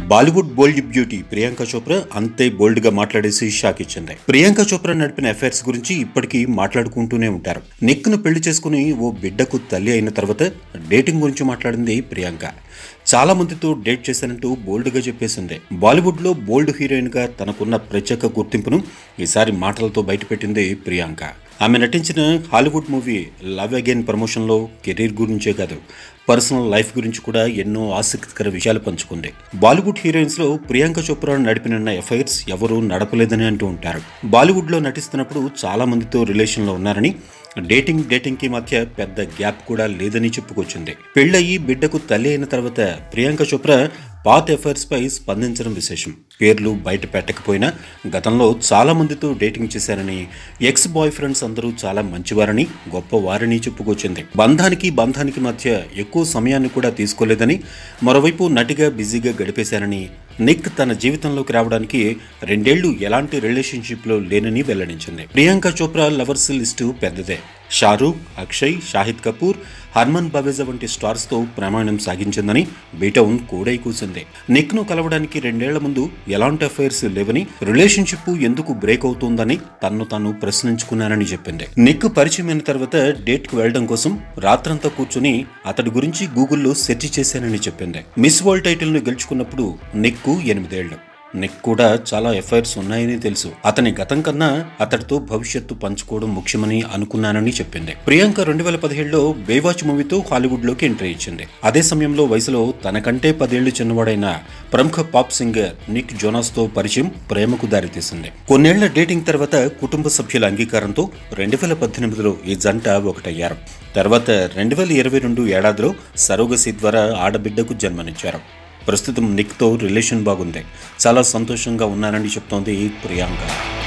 Bollywood bold beauty Priyanka Chopra అంతే bold గా మాట్లాడేసి షాక్ ఇచ్చింది ప్రియాంక చోప్రా నడిపిన అఫైర్స్ గురించి ఇప్పటికీ మాట్లాడుకుంటూనే ఉంటారు నిక్ ను పెళ్లి చేసుకుని ఓ బిడ్డకు తల్లి అయిన తర్వాత డేటింగ్ గురించి మాట్లాడింది ప్రియాంక చాలా మందితో డేట్ చేశానంటూ బోల్డ్ గా చెప్పేసింది బాలీవుడ్ లో బోల్డ్ హీరోయిన్ గా తనకున్న ప్రత్యేక గుర్తింపును ఈసారి మాటలతో బయటపెట్టింది ప్రియాంక ఆమె నటించిన హాలీవుడ్ మూవీ లవ్ అగైన్ ప్రమోషన్లో కెరీర్ గురించే కాదు పర్సనల్ లైఫ్ గురించి కూడా ఎన్నో ఆసక్తికర విషయాలు పంచుకుంది బాలీవుడ్ హీరోయిన్స్ లో ప్రియాంక చోప్రా నడిపిన ఎఫైర్స్ ఎవరూ నడపలేదని అంటూ ఉంటారు బాలీవుడ్ లో నటిస్తున్నప్పుడు చాలా మందితో రిలేషన్ లో ఉన్నారని డేటింగ్ డేటింగ్ కి మధ్య పెద్ద గ్యాప్ కూడా లేదని చెప్పుకొచ్చింది పెళ్ళయి బిడ్డకు తల్లి అయిన తర్వాత ప్రియాంక చోప్రా పాత ఎఫైర్స్ పై స్పందించడం విశేషం పేర్లు బయట పెట్టకపోయినా గతంలో చాలా మందితో డేటింగ్ చేశారని ఎక్స్ బాయ్ ఫ్రెండ్స్ అందరూ చాలా మంచివారని గొప్పవారని చెప్పుకొచ్చింది బంధానికి బంధానికి మధ్య ఎక్కువ సమయాన్ని కూడా తీసుకోలేదని మరోవైపు నటిగా బిజీగా గడిపేశారని నిక్ తన జీవితంలోకి రావడానికి రెండేళ్లు ఎలాంటి రిలేషన్షిప్లో లేనని వెల్లడించింది ప్రియాంక చోప్రా లవర్స్ లిస్టు పెద్దదే షారూక్ అక్షయ్ షాహిద్ కపూర్ హర్మన్ బవేజా వంటి స్టార్స్ తో ప్రమాణం సాగించిందని బీటౌన్ కూడై కూసింది నిక్ ను కలవడానికి రెండేళ్ల ముందు ఎలాంటి అఫైర్స్ లేవని రిలేషన్షిప్ ఎందుకు బ్రేక్ అవుతోందని తన్ను తాను ప్రశ్నించుకున్నానని చెప్పింది నిక్ పరిచయం అయిన తర్వాత డేట్ కు వెళ్లడం కోసం రాత్రంతా కూర్చుని అతడి గురించి గూగుల్లో సెర్చ్ చేశానని చెప్పింది మిస్ వరల్డ్ టైటిల్ ను గెలుచుకున్నప్పుడు నిక్ కు ఎనిమిదేళ్లు నిక్ కూడా చాలా ఎఫైర్స్ ఉన్నాయని తెలుసు అతని గతం కన్నా అతడితో భవిష్యత్తు పంచుకోవడం ముఖ్యమని అనుకున్నానని చెప్పింది ప్రియాంక రెండు వేల పదిహేడులో బేవాచ్ మూవీతో హాలీవుడ్ లోకి ఎంట్రీ ఇచ్చింది అదే సమయంలో వయసులో తనకంటే పదేళ్లు చిన్నవాడైన ప్రముఖ పాప్ సింగర్ నిక్ జోనాస్ తో పరిచయం ప్రేమకు దారితీసింది కొన్నేళ్ల డేటింగ్ తర్వాత కుటుంబ సభ్యుల అంగీకారంతో రెండు వేల పద్దెనిమిదిలో ఈ జంట ఒకటయ్యారు తర్వాత రెండు వేల ఇరవై రెండు ఏడాదిలో సరోగసి ద్వారా ఆడబిడ్డకు జన్మనిచ్చారు ప్రస్తుతం నిక్తో రిలేషన్ బాగుంది చాలా సంతోషంగా ఉన్నానని చెప్తోంది ప్రియాంక